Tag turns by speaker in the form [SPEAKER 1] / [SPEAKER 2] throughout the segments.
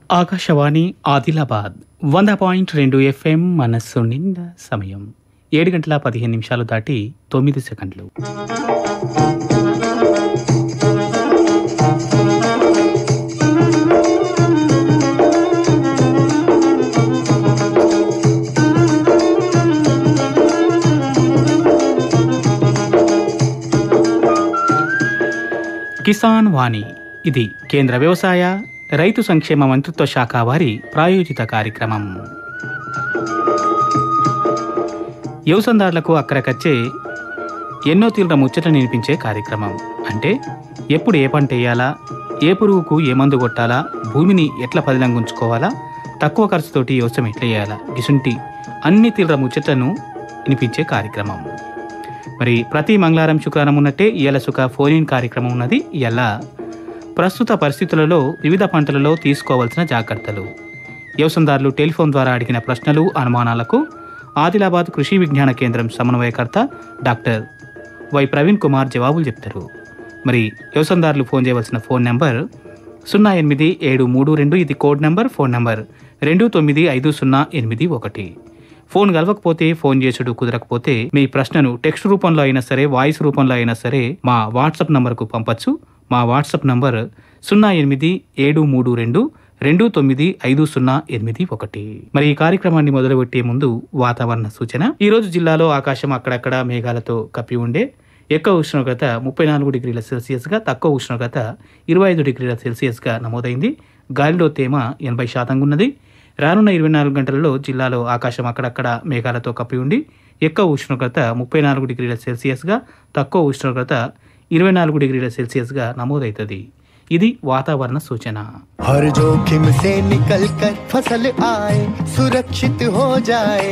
[SPEAKER 1] ఆకాశవాణి ఆదిలాబాద్ వంద పాయింట్ రెండు ఎఫ్ఎం మనస్సు నిండా సమయం ఏడు గంటల పదిహేను నిమిషాలు దాటి తొమ్మిది సెకండ్లు కిసాన్ వాణి ఇది కేంద్ర వ్యవసాయ రైతు సంక్షేమ మంత్రిత్వ శాఖ వారి ప్రాయోజిత కార్యక్రమం వ్యవసాయదారులకు అక్కడికచ్చే ఎన్నో తీవ్ర ముచ్చట నినిపించే కార్యక్రమం అంటే ఎప్పుడు ఏ పంట వేయాలా ఏ పురుగుకు ఏ మందు కొట్టాలా భూమిని ఎట్లా పదిలంగా ఉంచుకోవాలా తక్కువ ఖర్చుతోటి వ్యవసాయం ఎట్లా చేయాలా గిసుంటి అన్ని తీవ్ర ముచ్చటను వినిపించే కార్యక్రమం మరి ప్రతి మంగళవారం శుక్రవారం ఉన్నట్టే ఇయల సుఖ ఫోన్ ఇన్ కార్యక్రమం ఉన్నది ఇయల ప్రస్తుత పరిస్థితులలో వివిధ పంటలలో తీసుకోవాల్సిన జాగ్రత్తలు వ్యవసాయదారులు టెలిఫోన్ ద్వారా అడిగిన ప్రశ్నలు అనుమానాలకు ఆదిలాబాద్ కృషి విజ్ఞాన కేంద్రం సమన్వయకర్త డాక్టర్ వై ప్రవీణ్ కుమార్ జవాబులు చెప్తారు మరి వ్యవసాయదారులు ఫోన్ చేయవలసిన ఫోన్ నెంబర్ సున్నా ఎనిమిది ఏడు మూడు రెండు ఇది కోడ్ నెంబర్ ఫోన్ నెంబర్ రెండు తొమ్మిది ఐదు సున్నా ఎనిమిది ఒకటి ఫోన్ కలవకపోతే ఫోన్ చేసుడు కుదరకపోతే మీ ప్రశ్నను టెక్స్ట్ రూపంలో అయినా సరే వాయిస్ రూపంలో అయినా సరే మా వాట్సాప్ నంబర్కు పంపచ్చు మా వాట్సాప్ నంబర్ సున్నా ఎనిమిది ఏడు మూడు రెండు రెండు తొమ్మిది ఐదు సున్నా ఎనిమిది ఒకటి మరి ఈ కార్యక్రమాన్ని మొదలుపెట్టే ముందు వాతావరణ సూచన ఈ రోజు జిల్లాలో ఆకాశం అక్కడక్కడ మేఘాలతో కప్పి ఉండే ఎక్కువ ఉష్ణోగ్రత ముప్పై నాలుగు డిగ్రీల సెల్సియస్గా తక్కువ ఉష్ణోగ్రత ఇరవై ఐదు డిగ్రీల సెల్సియస్గా నమోదైంది గాలిలో తేమ ఎనభై శాతంగా ఉన్నది రానున్న ఇరవై నాలుగు గంటలలో జిల్లాలో ఆకాశం అక్కడక్కడ మేఘాలతో కప్పి ఉండి ఎక్కువ ఉష్ణోగ్రత ముప్పై నాలుగు డిగ్రీల సెల్సియస్గా తక్కువ ఉష్ణోగ్రత ఇరవై నాలుగు డిగ్రీల సెల్సియస్గా నమోదవుతుంది ఇది వాతావరణ సూచన
[SPEAKER 2] हर जोखिम से निकल कर फसल आए सुरक्षित हो जाए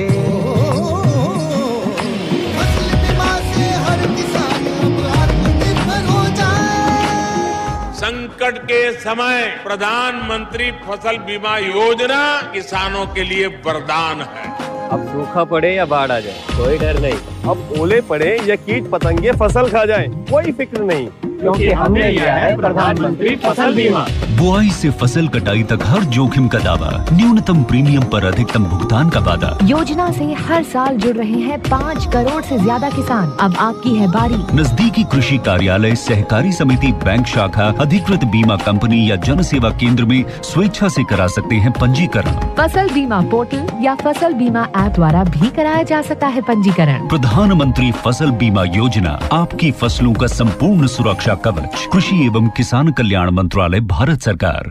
[SPEAKER 2] फसल बीमा से हर किसान अब आत्मनिर्भर हो जाए
[SPEAKER 3] संकट के समय प्रधानमंत्री फसल बीमा योजना किसानों के लिए वरदान है
[SPEAKER 4] अब सूखा पड़े या बाढ़ आ जाए कोई डर नहीं अब ओले पड़े या कीट पतंगे फसल खा जाए कोई फिक्र नहीं क्योंकि हमने लिया है प्रधानमंत्री फसल बीमा
[SPEAKER 5] बुआई से फसल कटाई तक हर जोखिम का दावा न्यूनतम प्रीमियम पर अधिकतम भुगतान का वादा
[SPEAKER 6] योजना से हर साल जुड़ रहे हैं पाँच करोड़ से ज्यादा किसान अब आपकी है बारी
[SPEAKER 5] नजदीकी कृषि कार्यालय सहकारी समिति बैंक शाखा अधिकृत बीमा कंपनी या जन सेवा केंद्र में स्वेच्छा से करा सकते हैं पंजीकरण
[SPEAKER 6] फसल बीमा पोर्टल या फसल बीमा ऐप द्वारा भी कराया जा सकता है पंजीकरण
[SPEAKER 5] प्रधानमंत्री फसल बीमा योजना आपकी फसलों का संपूर्ण सुरक्षा कवच कृषि एवं किसान कल्याण मंत्रालय भारत सरकार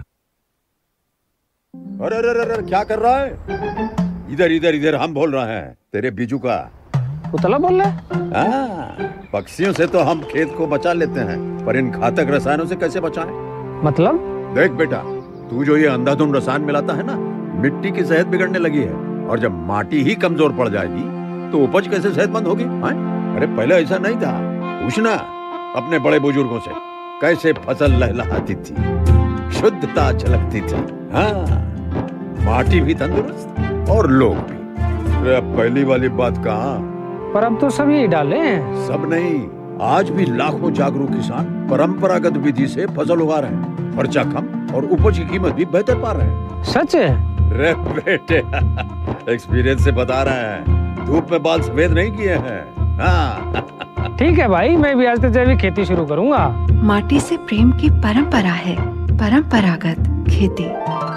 [SPEAKER 7] अरे अरे अरे अरे, क्या कर रहा है इधर इधर इधर हम बोल रहे हैं तेरे बीजू का
[SPEAKER 4] उतला बोल रहा है
[SPEAKER 7] हाँ, पक्षियों से तो हम खेत को बचा लेते हैं पर इन घातक रसायनों से कैसे बचाएं?
[SPEAKER 4] मतलब
[SPEAKER 7] देख बेटा तू जो ये अंधाधुंध रसायन मिलाता है ना मिट्टी की सेहत बिगड़ने लगी है और जब माटी ही कमजोर पड़ जाएगी तो उपज कैसे सेहतमंद होगी हाँ? अरे पहले ऐसा नहीं था पूछना अपने बड़े बुजुर्गों से कैसे फसल लहलहाती थी शुद्धता झलकती थी हाँ माटी भी तंदुरुस्त और लोग भी अरे अब पहली वाली बात कहाँ
[SPEAKER 4] पर अब तो सभी डाले हैं
[SPEAKER 7] सब नहीं आज भी लाखों जागरूक किसान परंपरागत विधि से फसल उगा रहे हैं खर्चा कम और उपज की कीमत भी बेहतर पा रहे हैं
[SPEAKER 4] सच है
[SPEAKER 7] रे बेटे एक्सपीरियंस से बता रहे हैं धूप में बाल सफेद नहीं किए हैं हाँ
[SPEAKER 4] ठीक है भाई मैं भी आज से जैविक खेती शुरू करूंगा
[SPEAKER 8] माटी से प्रेम की परंपरा है परंपरागत खेती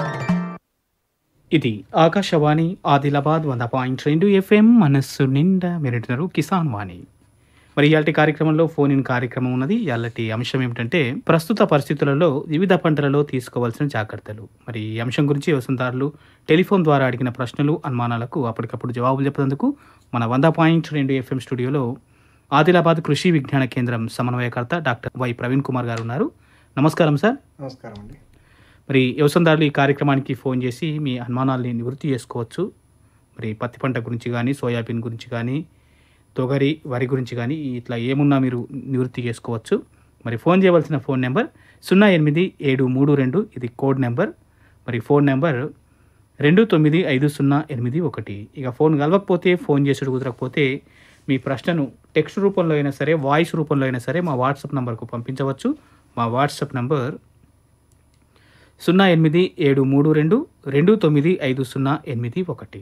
[SPEAKER 1] ఇది ఆకాశవాణి ఆదిలాబాద్ వంద పాయింట్ రెండు ఎఫ్ఎం మనస్సు నిండా మెరుటున్నారు కిసాన్ వాణి మరి ఇయాల్టి కార్యక్రమంలో ఫోన్ ఇన్ కార్యక్రమం ఉన్నది ఇయాలటి అంశం ఏమిటంటే ప్రస్తుత పరిస్థితులలో వివిధ పంటలలో తీసుకోవాల్సిన జాగ్రత్తలు మరి ఈ అంశం గురించి వ్యవసాయదారులు టెలిఫోన్ ద్వారా అడిగిన ప్రశ్నలు అనుమానాలకు అప్పటికప్పుడు జవాబులు చెప్పేందుకు మన వంద పాయింట్ రెండు ఎఫ్ఎం స్టూడియోలో ఆదిలాబాద్ కృషి విజ్ఞాన కేంద్రం సమన్వయకర్త డాక్టర్ వై ప్రవీణ్ కుమార్ గారు ఉన్నారు నమస్కారం సార్
[SPEAKER 9] నమస్కారం అండి
[SPEAKER 1] మరి వ్యవసాయదారులు ఈ కార్యక్రమానికి ఫోన్ చేసి మీ అనుమానాల్ని నివృత్తి చేసుకోవచ్చు మరి పత్తి పంట గురించి కానీ సోయాబీన్ గురించి కానీ తొగరి వరి గురించి కానీ ఇట్లా ఏమున్నా మీరు నివృత్తి చేసుకోవచ్చు మరి ఫోన్ చేయవలసిన ఫోన్ నెంబర్ సున్నా ఎనిమిది ఏడు మూడు రెండు ఇది కోడ్ నెంబర్ మరి ఫోన్ నెంబర్ రెండు తొమ్మిది ఐదు సున్నా ఎనిమిది ఒకటి ఇక ఫోన్ కలవకపోతే ఫోన్ చేసుడు కుదరకపోతే మీ ప్రశ్నను టెక్స్ట్ రూపంలో అయినా సరే వాయిస్ రూపంలో అయినా సరే మా వాట్సాప్ నంబర్కు పంపించవచ్చు మా వాట్సాప్ నంబర్ సున్నా ఎనిమిది ఏడు మూడు రెండు రెండు తొమ్మిది ఐదు సున్నా ఎనిమిది ఒకటి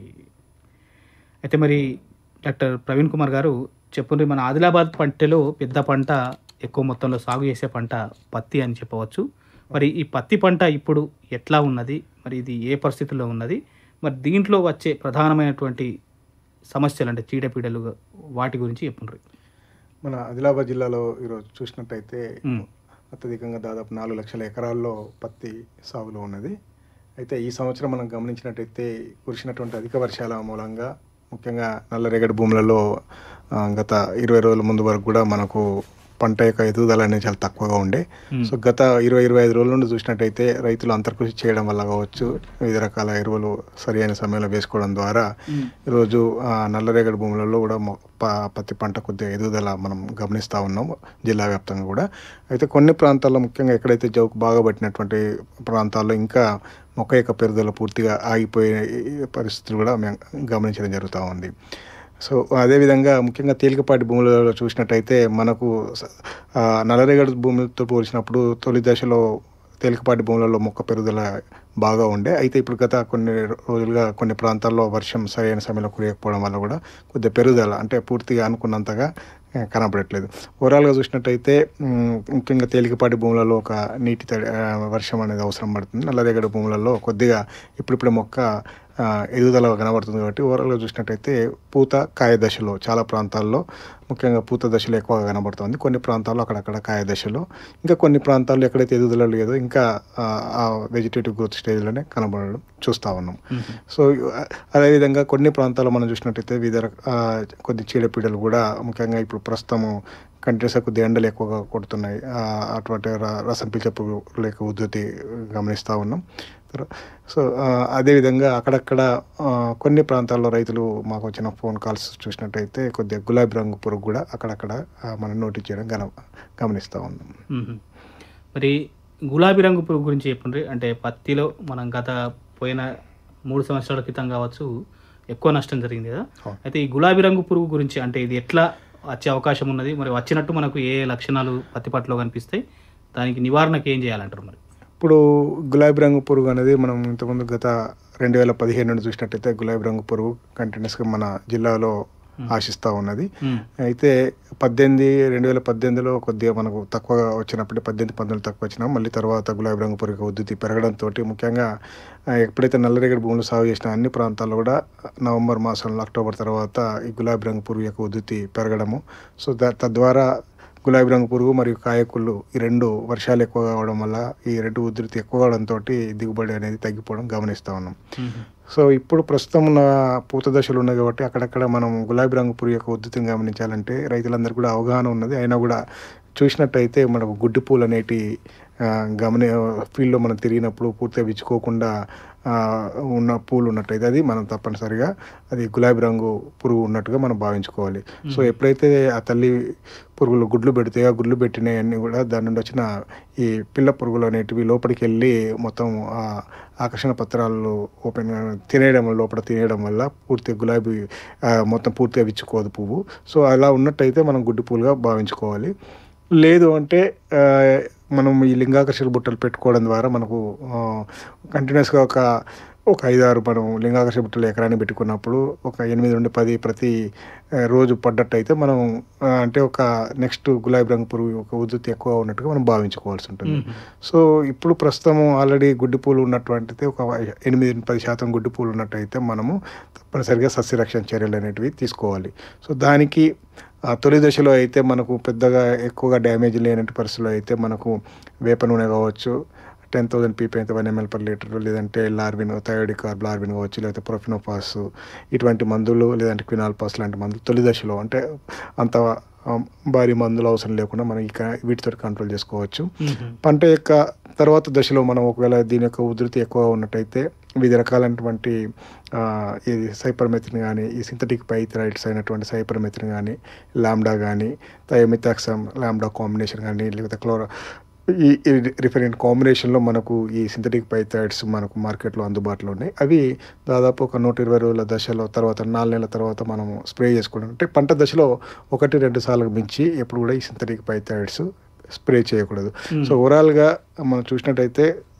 [SPEAKER 1] అయితే మరి డాక్టర్ ప్రవీణ్ కుమార్ గారు చెప్పుండ్రి మన ఆదిలాబాద్ పంటలో పెద్ద పంట ఎక్కువ మొత్తంలో సాగు చేసే పంట పత్తి అని చెప్పవచ్చు మరి ఈ పత్తి పంట ఇప్పుడు ఎట్లా ఉన్నది మరి ఇది ఏ పరిస్థితుల్లో ఉన్నది మరి దీంట్లో వచ్చే ప్రధానమైనటువంటి సమస్యలు అంటే చీడపీడలు వాటి గురించి చెప్పుండ్రి
[SPEAKER 9] మన ఆదిలాబాద్ జిల్లాలో ఈరోజు చూసినట్టయితే
[SPEAKER 1] మ్.
[SPEAKER 9] అత్యధికంగా దాదాపు నాలుగు లక్షల ఎకరాల్లో పత్తి సాగులో ఉన్నది అయితే ఈ సంవత్సరం మనం గమనించినట్టయితే కురిసినటువంటి అధిక వర్షాల మూలంగా ముఖ్యంగా నల్లరేగడి భూములలో ఆ, గత ఇరవై రోజుల ముందు వరకు కూడా మనకు పంట యొక్క ఎదుగుదల అనేది చాలా తక్కువగా ఉండే సో గత ఇరవై ఇరవై ఐదు రోజుల నుండి చూసినట్టయితే రైతులు అంతర్కృషి చేయడం వల్ల కావచ్చు వివిధ రకాల ఎరువులు సరి అయిన సమయంలో వేసుకోవడం ద్వారా ఈరోజు ఆ, నల్లరేగడి భూములలో కూడా మొ- ప- పత్తి పంట కొద్దిగా ఎదుగుదల మనం గమనిస్తూ ఉన్నాం జిల్లా వ్యాప్తంగా కూడా అయితే కొన్ని ప్రాంతాల్లో ముఖ్యంగా ఎక్కడైతే జౌకు బాగా పట్టినటువంటి ప్రాంతాల్లో ఇంకా మొక్క యొక్క పెరుగుదల పూర్తిగా ఆగిపోయే పరిస్థితులు కూడా మేము గమనించడం జరుగుతూ ఉంది సో అదేవిధంగా ముఖ్యంగా తేలికపాటి భూములలో చూసినట్టయితే మనకు స- ఆ, నల్లరేగడి భూములతో పోల్చినప్పుడు తొలి దశలో తేలికపాటి భూములలో మొక్క పెరుగుదల బాగా ఉండే అయితే ఇప్పుడు గత కొన్ని రోజులుగా కొన్ని ప్రాంతాల్లో వర్షం సరైన సమయంలో కురియకపోవడం వల్ల కూడా కొద్దిగా పెరుగుదల అంటే పూర్తిగా అనుకున్నంతగా ఆ, కనపడట్లేదు ఓవరాల్గా చూసినట్టయితే మ్, ముఖ్యంగా తేలికపాటి భూములలో ఒక నీటి తడి ఆ, వర్షం అనేది అవసరం పడుతుంది నల్లరేగడి భూములలో కొద్దిగా ఇప్పుడిప్పుడే మొక్క ఆ, ఎదుగుదల కనబడుతుంది కాబట్టి ఓవరాల్గా చూసినట్టయితే పూత కాయ దశలో చాలా ప్రాంతాల్లో ముఖ్యంగా పూత దశలో ఎక్కువగా కనబడుతుంది కొన్ని ప్రాంతాల్లో అక్కడక్కడ కాయ దశలో ఇంకా కొన్ని ప్రాంతాల్లో ఎక్కడైతే ఎదుగుదల లేదో ఇంకా ఆ, ఆ వెజిటేటివ్ గ్రోత్ స్టేజ్లోనే కనబడడం చూస్తూ ఉన్నాం సో ఆ, అదేవిధంగా కొన్ని ప్రాంతాల్లో మనం చూసినట్టయితే వివిధ రక- ఆ, కొద్ది చీడపీడలు కూడా ముఖ్యంగా ఇప్పుడు ప్రస్తుతము కంటిన్యూస్గా కొద్ది ఎండలు ఎక్కువగా కొడుతున్నాయి ఆ, అటువంటి ర- రసం పీల్చే పురుగుల యొక్క ఉధృతి గమనిస్తూ ఉన్నాం తర్వా- సో ఆ, అదేవిధంగా అక్కడక్కడ ఆ, కొన్ని ప్రాంతాల్లో రైతులు మాకు వచ్చిన ఫోన్ కాల్స్ చూసినట్టయితే కొద్దిగా గులాబీ రంగు పురుగు కూడా అక్కడక్కడ ఆ, మనం నోటీస్ చేయడం గన గమనిస్తూ ఉన్నాం
[SPEAKER 1] మ్మ్. మరి గులాబీ రంగు పురుగు గురించి చెప్పండి అంటే పత్తిలో మనం గత పోయిన మూడు సంవత్సరాల క్రితం కావచ్చు ఎక్కువ నష్టం జరిగింది కదా
[SPEAKER 9] అవును.
[SPEAKER 1] అయితే ఈ గులాబీ రంగు పురుగు గురించి అంటే ఇది ఎట్లా వచ్చే అవకాశం ఉన్నది మరి వచ్చినట్టు మనకు ఏ లక్షణాలు పత్తి పట్టులో కనిపిస్తాయి దానికి నివారణకు ఏం చేయాలంటారు మరి
[SPEAKER 9] ఇప్పుడు గులాబీ రంగు పురుగు అనేది మనం ఇంతకుముందు గత రెండు వేల పదిహేను నుండి చూసినట్టయితే గులాబీ రంగు పురుగు కంటిన్యూస్గా మన జిల్లాలో ఆశిస్తూ ఉన్నది
[SPEAKER 1] మ్మ్.
[SPEAKER 9] అయితే పద్దెనిమిది రెండు వేల పద్దెనిమిదిలో కొద్దిగా మనకు తక్కువ వచ్చినప్పుడు పద్దెనిమిది పంతొమ్మిది తక్కువ వచ్చినా మళ్ళీ తర్వాత గులాబీ రంగు పురుగు ఉద్ధృతి పెరగడంతో ముఖ్యంగా ఆ, ఎప్పుడైతే నల్లరేగడి భూములు సాగు చేసిన అన్ని ప్రాంతాల్లో కూడా నవంబర్ మాసంలో అక్టోబర్ తర్వాత ఈ గులాబీ రంగు పురుగు యొక్క ఉద్ధృతి పెరగడము సో దా తద్వారా గులాబీ రంగు పురుగు మరియు కాయకుళ్ళు ఈ రెండు వర్షాలు ఎక్కువ కావడం వల్ల ఈ రెండు ఉధృతి ఎక్కువ కావడంతో దిగుబడి అనేది తగ్గిపోవడం గమనిస్తూ ఉన్నాం
[SPEAKER 1] మ్మ్.
[SPEAKER 9] సో ఇప్పుడు ప్రస్తుతం ఉన్న పూత దశలు ఉన్నాయి కాబట్టి అక్కడక్కడ మనం గులాబీ రంగు పురుగు యొక్క ఉద్ధృతిని గమనించాలంటే రైతులందరూ కూడా అవగాహన ఉన్నది అయినా కూడా చూసినట్టయితే మనకు గుడ్డి పూలు అనేటి ఆ, గమని ఫీల్డ్లో మనం తిరిగినప్పుడు పూర్తిగా విచ్చుకోకుండా ఆ, ఉన్న పూలు ఉన్నట్టయితే అది మనం తప్పనిసరిగా అది గులాబీ రంగు పురుగు ఉన్నట్టుగా మనం భావించుకోవాలి సో ఎప్పుడైతే ఆ తల్లి పురుగులు గుడ్లు పెడతాయో ఆ గుడ్లు పెట్టినవన్నీ కూడా దాని నుండి వచ్చిన ఈ పిల్ల పురుగులు అనేటివి లోపలికి వెళ్ళి మొత్తం ఆ ఆకర్షణ పత్రాలు ఓపెన్ తినేయడం లోపల తినేయడం వల్ల పూర్తిగా గులాబీ ఆ, మొత్తం పూర్తిగా విచ్చుకోదు పువ్వు సో అలా ఉన్నట్టయితే మనం గుడ్డి పూలుగా భావించుకోవాలి లేదు అంటే ఆ, మనం ఈ లింగాకర్షక బుట్టలు పెట్టుకోవడం ద్వారా మనకు కంటిన్యూస్గా ఒక ఒక ఐదారు మనం లింగాకర్షక బుట్టలు ఎకరానికి పెట్టుకున్నప్పుడు ఒక ఎనిమిది నుండి పది ప్రతి ఆ, రోజు పడ్డట్టయితే మనం ఆ, అంటే ఒక నెక్స్ట్ గులాబీ రంగు పురుగు ఒక ఉధృతి ఎక్కువ ఉన్నట్టుగా మనం భావించుకోవాల్సి ఉంటుంది సో ఇప్పుడు ప్రస్తుతం ఆల్రెడీ గుడ్డి పూలు ఉన్నటువంటిది ఒక ఎనిమిది పది శాతం గుడ్డి పూలు ఉన్నట్టయితే మనము తప్పనిసరిగా సస్యరక్షణ చర్యలు అనేటివి తీసుకోవాలి సో దానికి ఆ తొలి దశలో అయితే మనకు పెద్దగా ఎక్కువగా డ్యామేజ్ లేనట్టు పరిస్థితుల్లో అయితే మనకు వేప నూనె కావచ్చు టెన్ థౌసండ్ పీపీ అయితే వన్ ఎంఎల్ పర్ లీటర్ లేదంటే లార్విన్ థైరాయిడ్ కార్బ్ లార్విన్ కావచ్చు లేకపోతే ప్రొఫినోపాస్ ఇటువంటి మందులు లేదంటే క్వినాల్ పాస్ లాంటి మందులు తొలి దశలో అంటే అంత ఆ, భారీ మందులు అవసరం లేకుండా మనం ఇక వీటితో కంట్రోల్ చేసుకోవచ్చు పంట యొక్క తర్వాత దశలో మనం ఒకవేళ దీని యొక్క ఉధృతి ఎక్కువగా ఉన్నట్టయితే వివిధ రకాలైనటువంటి ఆ, ఈ సైపర్మెథిన్ కానీ ఈ సింథటిక్ పైథరైడ్స్ అయినటువంటి సైపర్మెథిన్ కానీ లామ్డా కానీ థయోమిథాక్సమ్ లామ్డా కాంబినేషన్ కానీ లేకపోతే క్లోరో ఈ ఈ రిఫరెంట్ కాంబినేషన్లో మనకు ఈ సింథటిక్ పైథైడ్స్ మనకు మార్కెట్లో అందుబాటులో ఉన్నాయి అవి దాదాపు ఒక నూట ఇరవై రోజుల దశలో తర్వాత నాలుగు నెలల తర్వాత మనము స్ప్రే చేసుకోవడం అంటే పంట దశలో ఒకటి రెండు సార్లు మించి ఎప్పుడు కూడా ఈ సింథటిక్ పైథైడ్స్ స్ప్రే చేయకూడదు సో ఓవరాల్గా మనం చూసినట్టయితే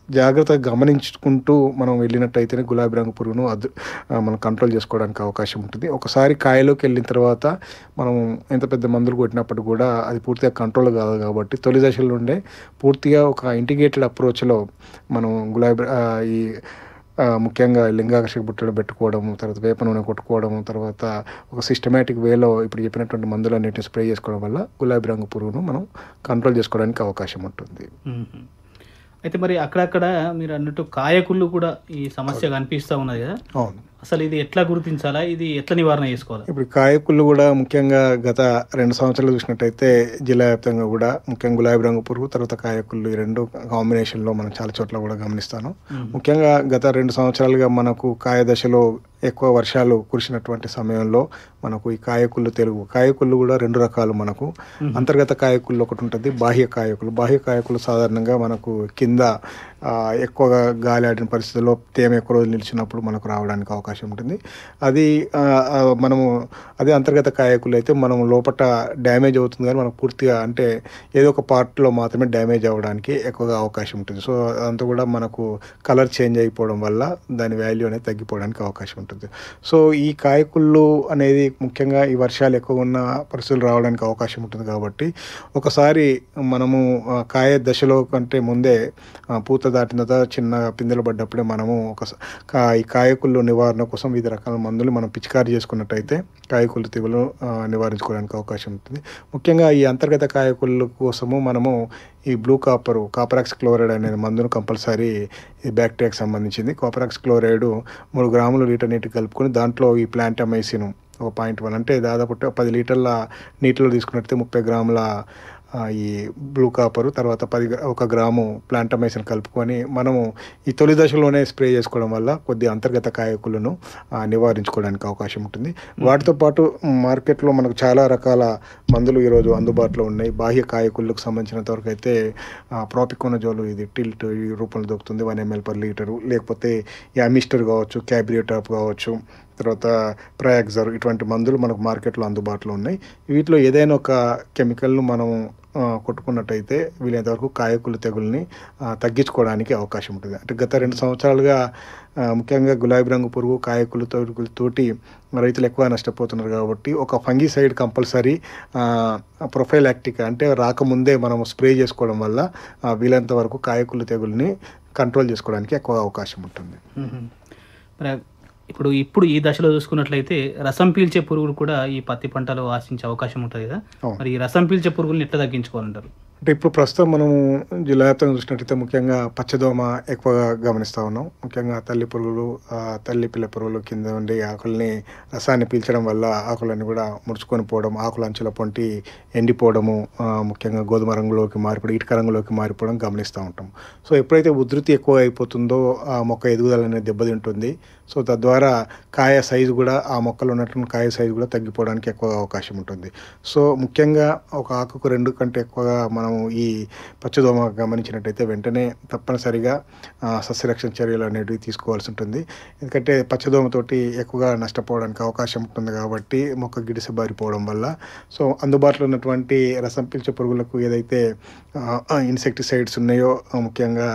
[SPEAKER 9] జాగ్రత్తగా గమనించుకుంటూ మనం వెళ్ళినట్టయితేనే గులాబీ రంగు పురుగును అద్ ఆ, మనం కంట్రోల్ చేసుకోవడానికి అవకాశం ఉంటుంది ఒకసారి కాయలోకి వెళ్ళిన తర్వాత మనం ఎంత పెద్ద మందులు కొట్టినప్పుడు కూడా అది పూర్తిగా కంట్రోల్ కాదు కాబట్టి తొలి దశలో ఉండే పూర్తిగా ఒక ఇంటిగ్రేటెడ్ అప్రోచ్లో మనం గులాబీ ఆ, ఈ ఆ, ముఖ్యంగా లింగాకర్షక బుట్టలు పెట్టుకోవడము తర్వాత వేప నూనె కొట్టుకోవడము తర్వాత ఒక సిస్టమేటిక్ వేలో ఇప్పుడు చెప్పినటువంటి మందులన్నిటిని స్ప్రే చేసుకోవడం వల్ల గులాబీ రంగు పురుగును మనం కంట్రోల్ చేసుకోవడానికి అవకాశం ఉంటుంది
[SPEAKER 1] మ్మ్. అయితే మరి అక్కడక్కడ మీరు అన్నట్టు కాయకుళ్ళు కూడా ఈ సమస్య కనిపిస్తూ ఉన్నది కదా
[SPEAKER 9] అవును
[SPEAKER 1] అసలు ఇది ఎట్లా గుర్తించాలా ఇది ఎట్లా నివారణ చేసుకోవాలి
[SPEAKER 9] ఇప్పుడు కాయకుళ్ళు కూడా ముఖ్యంగా గత రెండు సంవత్సరాలు చూసినట్టయితే జిల్లా వ్యాప్తంగా కూడా ముఖ్యంగా గులాబీ రంగు పురుగు తర్వాత కాయకుళ్ళు ఈ రెండు కాంబినేషన్లో మనం చాలా చోట్ల కూడా గమనిస్తాను ముఖ్యంగా గత రెండు సంవత్సరాలుగా మనకు కాయ దశలో ఎక్కువ వర్షాలు కురిసినటువంటి సమయంలో మనకు ఈ కాయకుళ్ళు తెలుగు కాయకుళ్ళు కూడా రెండు రకాలు మనకు అంతర్గత కాయకుళ్ళు ఒకటి ఉంటుంది బాహ్య కాయకులు బాహ్య కాయకులు సాధారణంగా మనకు కింద ఆ, ఎక్కువగా గాలి ఆడిన పరిస్థితుల్లో తేమ ఎక్కువ రోజులు నిలిచినప్పుడు మనకు రావడానికి అవకాశం ఉంటుంది అది ఆ, ఆ, మనము అదే అంతర్గత కాయకులు అయితే మనం లోపల డ్యామేజ్ అవుతుంది కానీ మనకు పూర్తిగా అంటే ఏదో ఒక పార్ట్లో మాత్రమే డ్యామేజ్ అవ్వడానికి ఎక్కువగా అవకాశం ఉంటుంది సో అదంతా కూడా మనకు కలర్ చేంజ్ అయిపోవడం వల్ల దాని వాల్యూ అనేది తగ్గిపోవడానికి అవకాశం ఉంటుంది సో ఈ కాయకుళ్ళు అనేది ముఖ్యంగా ఈ వర్షాలు ఎక్కువ ఉన్న పరిస్థితులు రావడానికి అవకాశం ఉంటుంది కాబట్టి ఒకసారి మనము ఆ, కాయ దశలో కంటే ముందే ఆ, పూత దాటిన తర్వాత చిన్న పిందెలు పడ్డప్పుడే మనము ఒక స- కా- ఈ కాయకుళ్ళు నివారణ కోసం వివిధ రకాల మందులు మనం పిచికారి చేసుకున్నట్టయితే కాయకుళ్ళు తెగులు ఆ, నివారించుకోవడానికి అవకాశం ఉంటుంది ముఖ్యంగా ఈ అంతర్గత కాయకుళ్ళు కోసము మనము ఈ బ్లూ కాపరు కాపరాక్స్ క్లోరైడ్ అనే మందును కంపల్సరీ ఈ బ్యాక్టీరియాకి సంబంధించింది కాపరాక్స్ క్లోరైడ్ మూడు గ్రాములు లీటర్ నీటి కలుపుకొని దాంట్లో ఈ ప్లాంటమైసిన్ ఒక పాయింట్ వన్ అంటే దాదాపు ట- పది లీటర్ల నీటిలో తీసుకున్నట్టయితే ముప్పై గ్రాముల ఆ, ఈ బ్లూ కాపరు తర్వాత పది గ్రా- ఒక గ్రాము ప్లాంటమైసిన్ కలుపుకొని మనము ఈ తొలి దశలోనే స్ప్రే చేసుకోవడం వల్ల కొద్ది అంతర్గత కాయకులను ఆ, నివారించుకోవడానికి అవకాశం ఉంటుంది వాటితో పాటు మార్కెట్లో మనకు చాలా రకాల మందులు ఈరోజు అందుబాటులో ఉన్నాయి బాహ్య కాయకులకు సంబంధించినంత వరకు అయితే ప్రాపికోనజోలు ఇది టిల్ట్ ఈ రూపంలో దొరుకుతుంది వన్ ఎంఎల్ పర్ లీటరు లేకపోతే ఈ అమిస్టర్ కావచ్చు క్యాబ్రియోటాప్ కావచ్చు తర్వాత ప్రయాక్జర్ ఇటువంటి మందులు మనకు మార్కెట్లో అందుబాటులో ఉన్నాయి వీటిలో ఏదైనా ఒక కెమికల్ను మనం ఆ, కొట్టుకున్నట్టయితే వీలైనంత వరకు కాయకులు తెగుల్ని ఆ, తగ్గించుకోవడానికి అవకాశం ఉంటుంది అంటే గత రెండు సంవత్సరాలుగా ఆ, ముఖ్యంగా గులాబీ రంగు పురుగు కాయకులు తోటి రైతులు ఎక్కువ నష్టపోతున్నారు కాబట్టి ఒక ఫంగిసైడ్ కంపల్సరీ ప్రొఫైలాక్టిక్ అంటే రాకముందే మనం స్ప్రే చేసుకోవడం వల్ల ఆ, వీలైనంత వరకు కాయకులు తెగుల్ని కంట్రోల్ చేసుకోవడానికి ఎక్కువ అవకాశం ఉంటుంది
[SPEAKER 1] మ్మ్. మరి ఇప్పుడు ఇప్పుడు ఈ దశలో చూసుకున్నట్లయితే రసం పీల్చే పురుగులు కూడా ఈ పత్తి పంటలో ఆశించే అవకాశం ఉంటుంది కదా
[SPEAKER 9] అవును.
[SPEAKER 1] మరి ఈ రసం పీల్చే పురుగుల్ని ఎట్లా తగ్గించుకోవాలంటారు
[SPEAKER 9] అంటే ఇప్పుడు ప్రస్తుతం మనము జిల్లా వ్యాప్తంగా చూసినట్టయితే ముఖ్యంగా పచ్చదోమ ఎక్కువగా గమనిస్తూ ఉన్నాం ముఖ్యంగా తల్లి పురుగులు ఆ, తల్లి పిల్ల పురుగులు కింద ఉండి ఆకుల్ని రసాన్ని పీల్చడం వల్ల ఆకులన్నీ కూడా ముడుచుకొని పోవడం ఆకుల అంచుల పొంటి ఎండిపోవడము ఆ, ముఖ్యంగా గోధుమ రంగులోకి మారిపోవడం ఇటుక రంగులోకి మారిపోవడం గమనిస్తూ ఉంటాం సో ఎప్పుడైతే ఉధృతి ఎక్కువ అయిపోతుందో ఆ మొక్క ఎదుగుదల అనేది దెబ్బతింటుంది సో తద్వారా కాయ సైజు కూడా ఆ మొక్కలో ఉన్నటువంటి కాయ సైజు కూడా తగ్గిపోవడానికి ఎక్కువ అవకాశం ఉంటుంది సో ముఖ్యంగా ఒక ఆకుకు రెండు కంటే ఎక్కువగా మనము ఈ పచ్చదోమ గమనించినట్టయితే వెంటనే తప్పనిసరిగా ఆ, సస్యరక్షణ చర్యలు అనేటివి తీసుకోవాల్సి ఉంటుంది ఎందుకంటే పచ్చదోమతోటి ఎక్కువగా నష్టపోవడానికి అవకాశం ఉంటుంది కాబట్టి మొక్క గిడిసబారిపోవడం వల్ల సో అందుబాటులో ఉన్నటువంటి రసం పీల్చే పురుగులకు ఏదైతే ఇన్సెక్టిసైడ్స్ ఉన్నాయో ఆ, ముఖ్యంగా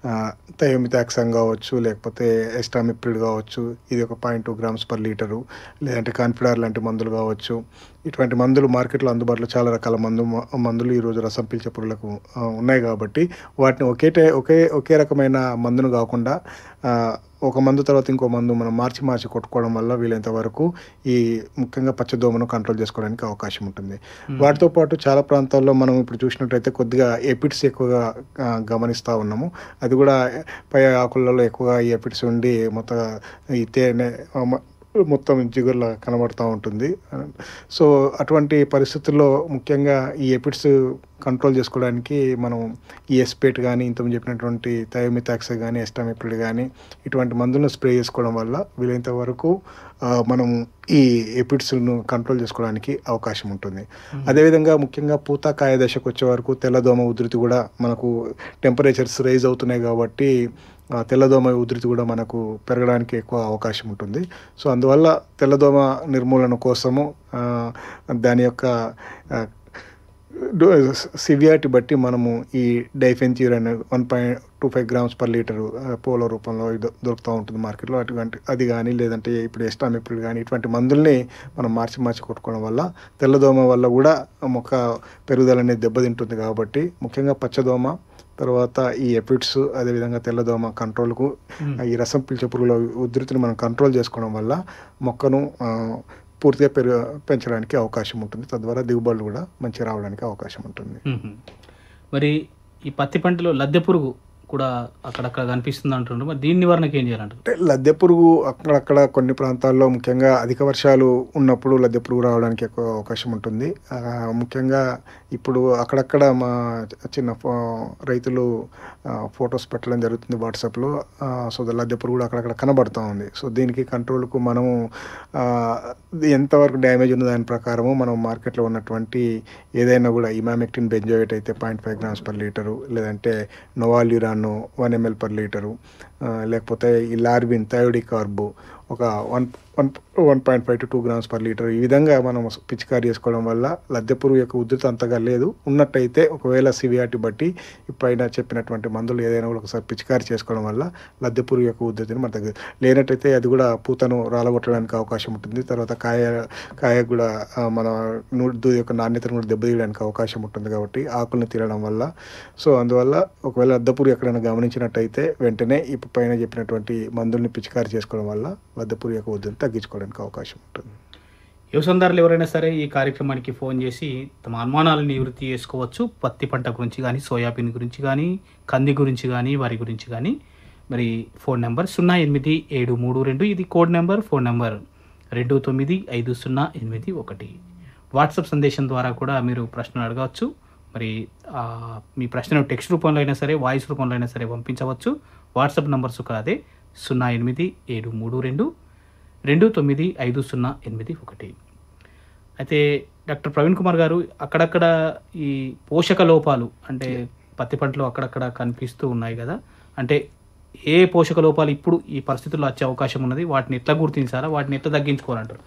[SPEAKER 9] థయోమితాక్సన్ కావచ్చు లేకపోతే ఎస్టామిప్రిడ్ కావచ్చు ఇది ఒక point two grams per litre లేదంటే కాన్ఫిడార్ లాంటి మందులు కావచ్చు ఇటువంటి మందులు మార్కెట్లో అందుబాటులో చాలా రకాల మందు మందులు ఈరోజు రసం పీల్చే పురుగులకు ఆ, ఉన్నాయి కాబట్టి వాటిని ఒకే టై- ఒకే ఒకే రకమైన మందును కాకుండా ఆ, ఒక మందు తర్వాత ఇంకో మందు మనం మార్చి మార్చి కొట్టుకోవడం వల్ల వీలైనంత వరకు ఈ ముఖ్యంగా పచ్చదోమను కంట్రోల్ చేసుకోవడానికి అవకాశం ఉంటుంది వాటితో పాటు చాలా ప్రాంతాల్లో మనం ఇప్పుడు చూసినట్టయితే కొద్దిగా ఎపిడ్స్ ఎక్కువగా ఆ, గమనిస్తూ ఉన్నాము అది కూడా పై ఆకులలో ఎక్కువగా ఈ ఎపిడ్స్ ఉండి మొత్తం ఈ తేనె ఆ, మ- మొత్తం జిగురులా కనబడుతూ ఉంటుంది సో అటువంటి పరిస్థితుల్లో ముఖ్యంగా ఈ ఎపిడ్స్ కంట్రోల్ చేసుకోవడానికి మనం ఈ ఎస్పేట్ కానీ ఇంతకు చెప్పినటువంటి థయోమితాక్స్ కానీ ఎస్టామిప్రిడ్ కానీ ఇటువంటి మందులను స్ప్రే చేసుకోవడం వల్ల వీలైనంత వరకు ఆ, మనం ఈ ఎపిడ్స్ను కంట్రోల్ చేసుకోవడానికి అవకాశం ఉంటుంది అదేవిధంగా ముఖ్యంగా పూత కాయ దశకు వచ్చే వరకు తెల్లదోమ ఉధృతి కూడా మనకు టెంపరేచర్స్ రైజ్ అవుతున్నాయి కాబట్టి ఆ, తెల్లదోమ ఉధృతి కూడా మనకు పెరగడానికి ఎక్కువ అవకాశం ఉంటుంది సో అందువల్ల తెల్లదోమ నిర్మూలన కోసము ఆ, దాని యొక్క ఆ, సివియారిటీ బట్టి మనము ఈ diafenthiuron one point two five grams per litre Polo రూపంలో ఇది దొరుకుతూ ఉంటుంది మార్కెట్లో అటువంటి అది కానీ లేదంటే ఇప్పుడు ఎస్టామిప్రిడ్ కానీ ఇటువంటి మందుల్ని మనం మార్చి మార్చి కొట్టుకోవడం వల్ల తెల్లదోమ వల్ల కూడా మొక్క పెరుగుదల అనేది దెబ్బతింటుంది కాబట్టి ముఖ్యంగా పచ్చదోమ తర్వాత ఈ ఎపిడ్స్ అదేవిధంగా తెల్లదోమ కంట్రోల్కు ఈ రసం పీల్చే పురుగుల ఉధృతిని మనం కంట్రోల్ చేసుకోవడం వల్ల మొక్కను ఆ, పూర్తిగా పెరుగు పెంచడానికి అవకాశం ఉంటుంది తద్వారా దిగుబడులు కూడా మంచి రావడానికి అవకాశం ఉంటుంది
[SPEAKER 1] మ్మ్. మరి ఈ పత్తి పంటలో లద్దె పురుగు కూడా అక్కడక్కడ కనిపిస్తుంది అంటుండ్రు మరి దీని నివారణకి ఏం చేయాలంటారు
[SPEAKER 9] అంటే లద్దె పురుగు అక్కడక్కడ కొన్ని ప్రాంతాల్లో ముఖ్యంగా అధిక వర్షాలు ఉన్నప్పుడు లద్దె పురుగు రావడానికి ఎక్కువ అవకాశం ఉంటుంది ఆ, ముఖ్యంగా ఇప్పుడు అక్కడక్కడ మా చిన్న ఫో- రైతులు ఫొటోస్ పెట్టడం జరుగుతుంది వాట్సాప్లో సో లద్దె పురుగు కూడా అక్కడక్కడ కనబడుతూ ఉంది సో దీనికి కంట్రోల్కు మనము ఆ, ఇది ఎంతవరకు డ్యామేజ్ ఉన్న దాని ప్రకారము మనం మార్కెట్లో ఉన్నటువంటి ఏదైనా కూడా ఇమామెక్టిన్ బెంజోయేట్ అయితే point five grams per litre లేదంటే novaluron one ML per litre ఆ, లేకపోతే ఈ లార్బిన్ థయోడి కార్బు ఒక one one one point five to two grams per litre ఈ విధంగా మనం పిచికారీ చేసుకోవడం వల్ల లద్దె పురుగు యొక్క ఉధృతి అంతగా లేదు ఉన్నట్టయితే ఒకవేళ సివియారిటీ బట్టి ఈ పైన చెప్పినటువంటి మందులు ఏదైనా కూడా ఒకసారి పిచికారీ చేసుకోవడం వల్ల లద్దె పురుగు యొక్క ఉధృతిని మన దగ్గర లేనట్టయితే అది కూడా పూతను రాలగొట్టడానికి అవకాశం ఉంటుంది తర్వాత కాయ కాయ కూడా ఆ, మన నూడు యొక్క నాణ్యతను కూడా దెబ్బతీయడానికి అవకాశం ఉంటుంది కాబట్టి ఆకులను తినడం వల్ల సో అందువల్ల ఒకవేళ లద్దెపురు ఎక్కడైనా గమనించినట్టయితే వెంటనే ఇప్పుడు పైన చెప్పినటువంటి మందుల్ని పిచికారీ చేసుకోవడం వల్ల లద్దెపురు యొక్క ఉధృతిని తగ్గించుకోవడానికి అవకాశం ఉంటుంది
[SPEAKER 1] వ్యవసాయదారులు ఎవరైనా సరే ఈ కార్యక్రమానికి ఫోన్ చేసి తమ అనుమానాలను నివృత్తి చేసుకోవచ్చు పత్తి పంట గురించి కానీ సోయాబీన్ గురించి కానీ కంది గురించి కానీ వరి గురించి కానీ మరి ఫోన్ నెంబర్ సున్నా ఎనిమిది ఏడు మూడు రెండు ఇది కోడ్ నెంబర్ ఫోన్ నెంబర్ రెండు తొమ్మిది ఐదు సున్నా ఎనిమిది ఒకటి వాట్సాప్ సందేశం ద్వారా కూడా మీరు ప్రశ్నలు అడగవచ్చు మరి ఆ, మీ ప్రశ్నను టెక్స్ట్ రూపంలో అయినా సరే వాయిస్ రూపంలో అయినా సరే పంపించవచ్చు వాట్సాప్ నంబర్స్ కూడా అదే సున్నా ఎనిమిది ఏడు మూడు రెండు రెండు తొమ్మిది ఐదు సున్నా ఎనిమిది ఒకటి అయితే డాక్టర్ ప్రవీణ్ కుమార్ గారు అక్కడక్కడ ఈ పోషక లోపాలు అంటే పత్తి పంటలో అక్కడక్కడ కనిపిస్తూ ఉన్నాయి కదా అంటే ఏ పోషక లోపాలు ఇప్పుడు ఈ పరిస్థితుల్లో వచ్చే అవకాశం ఉన్నది వాటిని ఎట్లా గుర్తించాలా వాటిని ఎట్లా తగ్గించుకోవాలంటారు